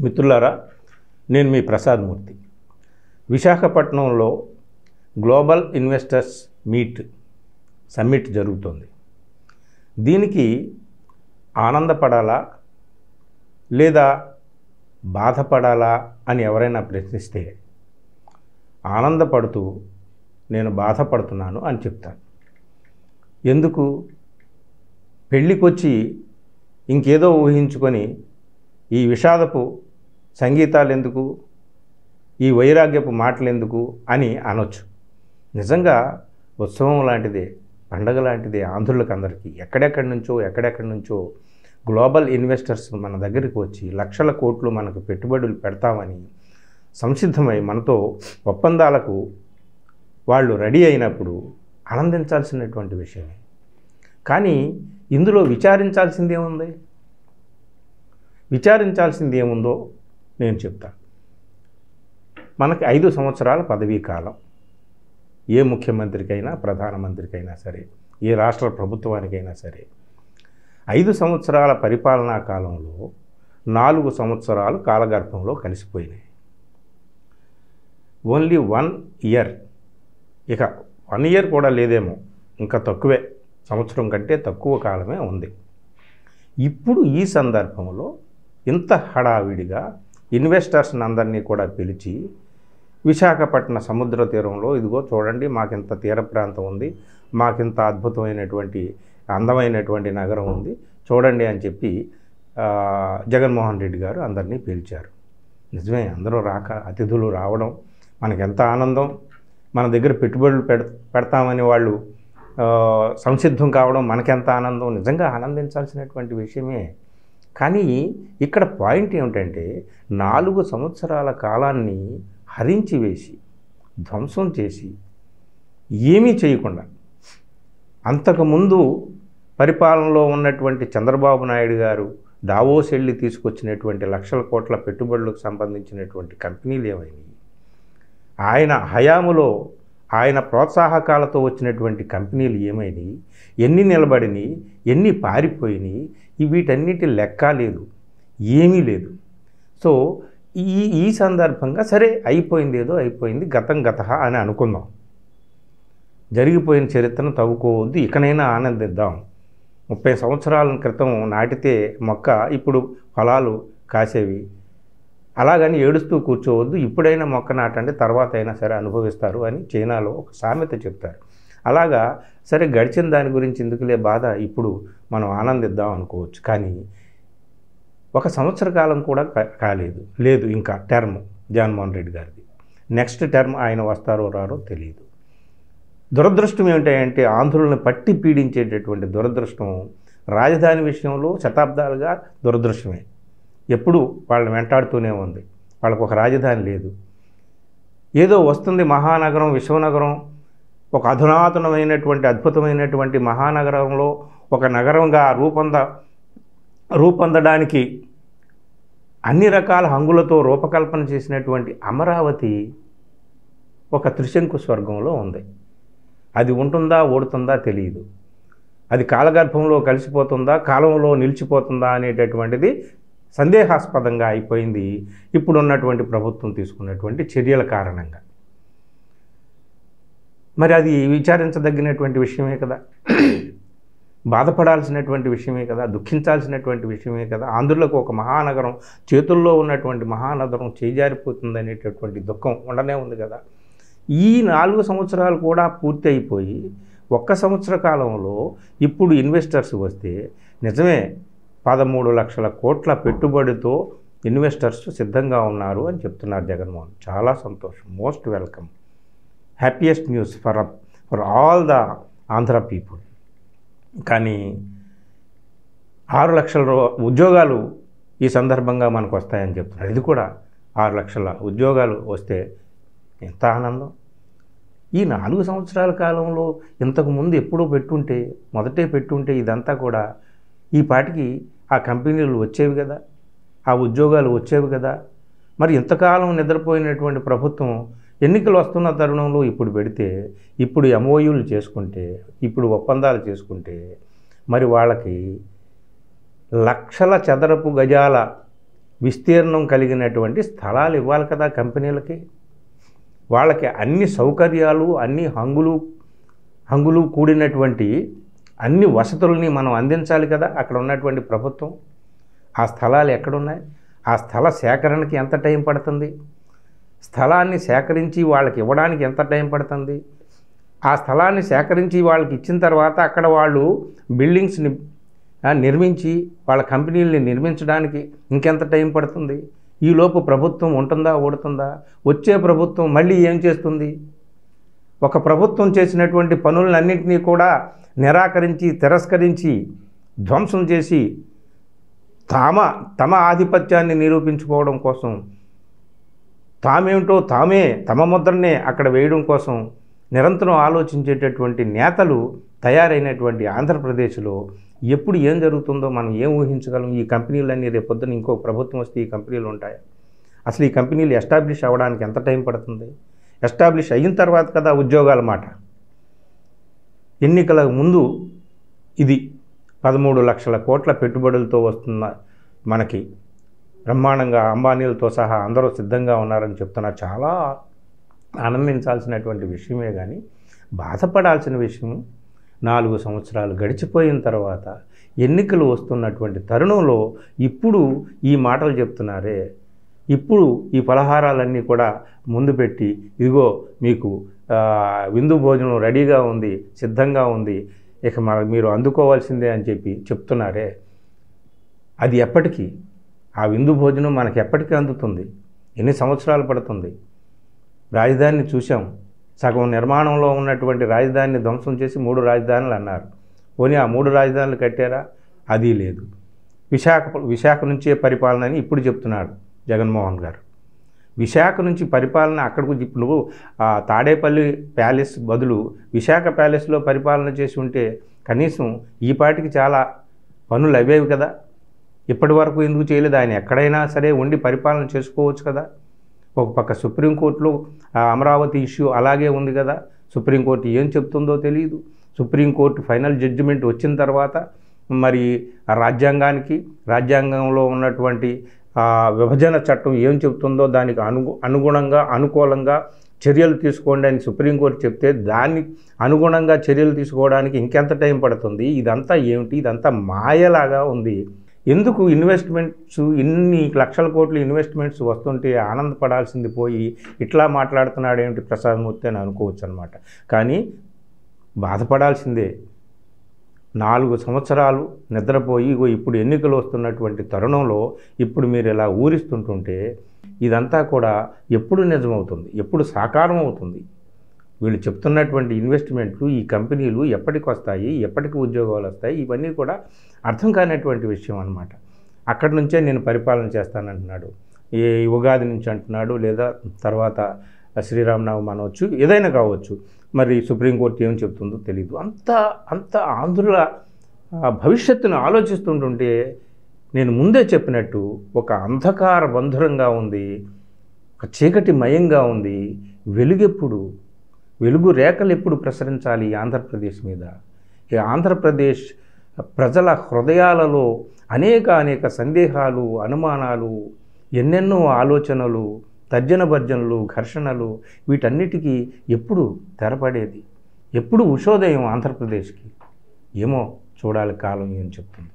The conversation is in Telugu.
మిత్రులారా నేను మీ ప్రసాద్ మూర్తి విశాఖపట్నంలో గ్లోబల్ ఇన్వెస్టర్స్ మీట్ సమ్మిట్ జరుగుతుంది దీనికి ఆనందపడాలా లేదా బాధపడాలా అని ఎవరైనా ప్రశ్నిస్తే ఆనందపడుతూ నేను బాధపడుతున్నాను అని చెప్తాను ఎందుకు పెళ్ళికొచ్చి ఇంకేదో ఊహించుకొని ఈ విషాదపు సంగీతాలు ఎందుకు ఈ వైరాగ్యపు మాటలు ఎందుకు అని అనొచ్చు నిజంగా ఉత్సవం లాంటిదే పండగ లాంటిదే ఆంధ్రులకు అందరికీ ఎక్కడెక్కడి నుంచో ఎక్కడెక్కడి నుంచో గ్లోబల్ ఇన్వెస్టర్స్ మన దగ్గరికి వచ్చి లక్షల కోట్లు మనకు పెట్టుబడులు పెడతామని సంసిద్ధమై మనతో ఒప్పందాలకు వాళ్ళు రెడీ అయినప్పుడు ఆనందించాల్సినటువంటి విషయమే కానీ ఇందులో విచారించాల్సింది ఏముంది విచారించాల్సింది ఏముందో నేను చెప్తాను మనకి ఐదు సంవత్సరాల పదవీ కాలం ఏ ముఖ్యమంత్రికైనా ప్రధానమంత్రికైనా సరే ఏ రాష్ట్ర ప్రభుత్వానికైనా సరే ఐదు సంవత్సరాల పరిపాలనా కాలంలో నాలుగు సంవత్సరాలు కాలగర్భంలో కలిసిపోయినాయి ఓన్లీ వన్ ఇయర్ ఇక వన్ ఇయర్ కూడా లేదేమో ఇంకా తక్కువే సంవత్సరం కంటే తక్కువ కాలమే ఉంది ఇప్పుడు ఈ సందర్భంలో ఇంత హడావిడిగా ఇన్వెస్టర్స్ని అందరినీ కూడా పిలిచి విశాఖపట్నం సముద్ర తీరంలో ఇదిగో చూడండి మాకింత తీర ప్రాంతం ఉంది మాకింత అద్భుతమైనటువంటి అందమైనటువంటి నగరం ఉంది చూడండి అని చెప్పి ఆ, జగన్మోహన్ రెడ్డి గారు అందరినీ పిలిచారు నిజమే అందరూ రాక అతిథులు రావడం మనకెంత ఆనందం మన దగ్గర పెట్టుబడులు పెడ పెడతామని వాళ్ళు ఆ, సంసిద్ధం కావడం మనకెంత ఆనందం నిజంగా ఆనందించాల్సినటువంటి విషయమే కానీ ఇక్కడ పాయింట్ ఏమిటంటే నాలుగు సంవత్సరాల కాలాన్ని హరించి వేసి ధ్వంసం చేసి ఏమీ చేయకుండా అంతకుముందు పరిపాలనలో ఉన్నటువంటి చంద్రబాబు నాయుడు గారు దావోస్ వెళ్ళి తీసుకొచ్చినటువంటి లక్షల కోట్ల పెట్టుబడులకు సంబంధించినటువంటి కంపెనీలు ఏమైనాయి ఆయన హయాములో ఆయన ప్రోత్సాహకాలతో వచ్చినటువంటి కంపెనీలు ఏమైనాయి ఎన్ని నిలబడినాయి ఎన్ని పారిపోయినాయి ఈ వీటన్నిటి లెక్క లేదు ఏమీ లేదు సో ఈ ఈ సందర్భంగా సరే అయిపోయింది ఏదో అయిపోయింది గతం గత అని అనుకుందాం జరిగిపోయిన చరిత్రను తవ్వుకోవద్దు ఇకనైనా ఆనందిద్దాం ముప్పై సంవత్సరాల క్రితం నాటితే మొక్క ఇప్పుడు ఫలాలు కాసేవి అలాగని ఏడుస్తూ కూర్చోవద్దు ఇప్పుడైనా మొక్క నాటండి తర్వాత అయినా సరే అనుభవిస్తారు అని చైనాలో ఒక సామెత చెప్తారు అలాగా సరే గడిచిన దాని గురించి ఎందుకులే బాధ ఇప్పుడు మనం ఆనందిద్దాం అనుకోవచ్చు కానీ ఒక సంవత్సర కాలం కూడా కా- కాలేదు లేదు ఇంకా టర్మ్ జగన్మోహన్ రెడ్డి గారిది నెక్స్ట్ టర్మ్ ఆయన వస్తారో రారో తెలియదు దురదృష్టం ఏమిటంటే ఆంధ్రులను పట్టి పీడించేటటువంటి దురదృష్టం రాజధాని విషయంలో శతాబ్దాలుగా దురదృష్టమే ఎప్పుడు వాళ్ళని వెంటాడుతూనే ఉంది వాళ్ళకు ఒక రాజధాని లేదు ఏదో వస్తుంది మహానగరం విశ్వనగరం ఒక అధునాతనమైనటువంటి అద్భుతమైనటువంటి మహానగరంలో ఒక నగరంగా రూపొంద రూపొందడానికి అన్ని రకాల హంగులతో రూపకల్పన చేసినటువంటి అమరావతి ఒక త్రిశంకు స్వర్గంలో ఉంది అది ఉంటుందా ఓడుతుందా తెలియదు అది కాలగర్భంలో కలిసిపోతుందా కాలంలో నిలిచిపోతుందా అనేటటువంటిది సందేహాస్పదంగా అయిపోయింది ఇప్పుడున్నటువంటి ప్రభుత్వం తీసుకున్నటువంటి చర్యల కారణంగా మరి అది విచారించదగినటువంటి విషయమే కదా బాధపడాల్సినటువంటి విషయమే కదా దుఃఖించాల్సినటువంటి విషయమే కదా ఆంధ్రులకు ఒక మహానగరం చేతుల్లో ఉన్నటువంటి మహానగరం చేజారిపోతుంది అనేటటువంటి దుఃఖం ఉండనే ఉంది కదా ఈ నాలుగు సంవత్సరాలు కూడా పూర్తి అయిపోయి ఒక్క సంవత్సర కాలంలో ఇప్పుడు ఇన్వెస్టర్స్ వస్తే నిజమే పదమూడు లక్షల కోట్ల పెట్టుబడితో ఇన్వెస్టర్స్ సిద్ధంగా ఉన్నారు అని చెప్తున్నారు జగన్మోహన్ చాలా సంతోషం most welcome happiest news for for all the Andhra people కానీ ఆరు లక్షల రూ- ఉద్యోగాలు ఈ సందర్భంగా మనకు వస్తాయని చెప్తున్నారు ఇది కూడా ఆరు లక్షల ఉద్యోగాలు వస్తే ఎంత ఆనందం ఈ నాలుగు సంవత్సరాల కాలంలో ఇంతకు ముందు ఎప్పుడో పెట్టుంటే మొదటే పెట్టుంటే ఇదంతా కూడా ఈ పాటికి ఆ కంపెనీలు వచ్చేవి కదా ఆ ఉద్యోగాలు వచ్చేవి కదా మరి ఇంతకాలం నిద్రపోయినటువంటి ప్రభుత్వం ఎన్నికలు వస్తున్న తరుణంలో ఇప్పుడు పెడితే ఇప్పుడు ఎంఓయూలు చేసుకుంటే ఇప్పుడు ఒప్పందాలు చేసుకుంటే మరి వాళ్ళకి లక్షల చదరపు గజాల విస్తీర్ణం కలిగినటువంటి స్థలాలు ఇవ్వాలి కదా కంపెనీలకి వాళ్ళకి అన్ని సౌకర్యాలు అన్ని హంగులు హంగులు కూడినటువంటి అన్ని వసతుల్ని మనం అందించాలి కదా అక్కడ ఉన్నటువంటి ప్రభుత్వం ఆ స్థలాలు ఎక్కడున్నాయి ఆ స్థల సేకరణకి ఎంత టైం పడుతుంది స్థలాన్ని సేకరించి వాళ్ళకి ఇవ్వడానికి ఎంత టైం పడుతుంది ఆ స్థలాన్ని సేకరించి వాళ్ళకి ఇచ్చిన తర్వాత అక్కడ వాళ్ళు బిల్డింగ్స్ని ఆ, నిర్మించి వాళ్ళ కంపెనీల్ని నిర్మించడానికి ఇంకెంత టైం పడుతుంది ఈలోపు ప్రభుత్వం ఉంటుందా ఓడుతుందా వచ్చే ప్రభుత్వం మళ్ళీ ఏం చేస్తుంది ఒక ప్రభుత్వం చేసినటువంటి పనులన్నింటినీ కూడా నిరాకరించి తిరస్కరించి ధ్వంసం చేసి తామ తమ ఆధిపత్యాన్ని నిరూపించుకోవడం కోసం తామేమిటో తామే తమ ముద్రనే అక్కడ వేయడం కోసం నిరంతరం ఆలోచించేటటువంటి నేతలు తయారైనటువంటి ఆంధ్రప్రదేశ్లో ఎప్పుడు ఏం జరుగుతుందో మనం ఏం ఊహించగలం ఈ కంపెనీలన్నీ రేపొద్దున ఇంకో ప్రభుత్వం వస్తే ఈ కంపెనీలు ఉంటాయి అసలు ఈ కంపెనీలు ఎస్టాబ్లిష్ అవ్వడానికి ఎంత టైం పడుతుంది ఎస్టాబ్లిష్ అయిన తర్వాత కదా ఉద్యోగాల మాట ఎన్నికల ముందు ఇది పదమూడు లక్షల కోట్ల పెట్టుబడులతో వస్తున్న మనకి బ్రహ్మాండంగా అంబానీలతో సహా అందరూ సిద్ధంగా ఉన్నారని చెప్తున్నారు చాలా ఆనందించాల్సినటువంటి విషయమే కానీ బాధపడాల్సిన విషయం నాలుగు సంవత్సరాలు గడిచిపోయిన తర్వాత ఎన్నికలు వస్తున్నటువంటి తరుణంలో ఇప్పుడు ఈ మాటలు చెప్తున్నారే ఇప్పుడు ఈ పలహారాలన్నీ కూడా ముందు పెట్టి ఇదిగో మీకు ఆ, విందు భోజనం రెడీగా ఉంది సిద్ధంగా ఉంది ఇక మ మీరు అందుకోవాల్సిందే అని చెప్పి చెప్తున్నారే అది ఎప్పటికీ ఆ విందు భోజనం మనకి ఎప్పటికీ అందుతుంది ఎన్ని సంవత్సరాలు పడుతుంది రాజధానిని చూసాం సగం నిర్మాణంలో ఉన్నటువంటి రాజధానిని ధ్వంసం చేసి మూడు రాజధానులు అన్నారు పోనీ ఆ మూడు రాజధానులు కట్టారా అది లేదు విశాఖ విశాఖ నుంచే పరిపాలన అని ఇప్పుడు చెప్తున్నాడు జగన్మోహన్ గారు విశాఖ నుంచి పరిపాలన అక్కడికి ఇప్పుడు ఆ తాడేపల్లి ప్యాలెస్ బదులు విశాఖ ప్యాలెస్లో పరిపాలన చేసి ఉంటే కనీసం ఈ పాటికి చాలా పనులు అవేవి కదా ఇప్పటి వరకు ఎందుకు చేయలేదు ఆయన ఎక్కడైనా సరే ఉండి పరిపాలన చేసుకోవచ్చు కదా ఒక పక్క సుప్రీంకోర్టులో ఆ అమరావతి ఇష్యూ అలాగే ఉంది కదా సుప్రీంకోర్టు ఏం చెప్తుందో తెలియదు సుప్రీంకోర్టు ఫైనల్ జడ్జిమెంట్ వచ్చిన తర్వాత మరి ఆ రాజ్యాంగానికి రాజ్యాంగంలో ఉన్నటువంటి ఆ విభజన చట్టం ఏం చెప్తుందో దానికి అనుగు అనుగుణంగా అనుకూలంగా చర్యలు తీసుకోండి అని సుప్రీంకోర్టు చెప్తే దాన్ని అనుగుణంగా చర్యలు తీసుకోవడానికి ఇంకెంత టైం పడుతుంది ఇదంతా ఏమిటి ఇదంతా మాయలాగా ఉంది ఎందుకు ఇన్వెస్ట్మెంట్స్ ఇన్ని లక్షల కోట్ల ఇన్వెస్ట్మెంట్స్ వస్తుంటే ఆనందపడాల్సింది పోయి ఇట్లా మాట్లాడుతున్నాడు ఏమిటి ప్రసాదమూర్తి అని అనుకోవచ్చు అనమాట కానీ బాధపడాల్సిందే నాలుగు సంవత్సరాలు నిద్రపోయి ఇగో ఇప్పుడు ఎన్నికలు వస్తున్నటువంటి తరుణంలో ఇప్పుడు మీరు ఇలా ఊరిస్తుంటుంటే ఇదంతా కూడా ఎప్పుడు నిజమవుతుంది ఎప్పుడు సాకారం అవుతుంది వీళ్ళు చెప్తున్నటువంటి ఇన్వెస్ట్మెంట్లు ఈ కంపెనీలు ఎప్పటికి వస్తాయి ఎప్పటికి ఉద్యోగాలు వస్తాయి ఇవన్నీ కూడా అర్థం కానటువంటి విషయం అనమాట అక్కడి నుంచే నేను పరిపాలన చేస్తానంటున్నాడు ఈ ఉగాది నుంచి అంటున్నాడు లేదా తర్వాత శ్రీరామనవమి అనవచ్చు ఏదైనా కావచ్చు మరి సుప్రీంకోర్టు ఏం చెప్తుందో తెలియదు అంత అంత ఆంధ్రుల ఆ, భవిష్యత్తును ఆలోచిస్తుంటుంటే నేను ముందే చెప్పినట్టు ఒక అంధకార బంధురంగా ఉంది ఒక చీకటి మయంగా ఉంది వెలుగెప్పుడు వెలుగు రేఖలు ఎప్పుడు ప్రసరించాలి ఈ ఆంధ్రప్రదేశ్ మీద ఈ ఆంధ్రప్రదేశ్ ప్రజల హృదయాలలో అనేక అనేక సందేహాలు అనుమానాలు ఎన్నెన్నో ఆలోచనలు తర్జన భర్జనలు ఘర్షణలు వీటన్నిటికీ ఎప్పుడు తెరపడేది ఎప్పుడు ఉషోదయం ఆంధ్రప్రదేశ్కి ఏమో చూడాలి కాలం ఏం చెప్తుంది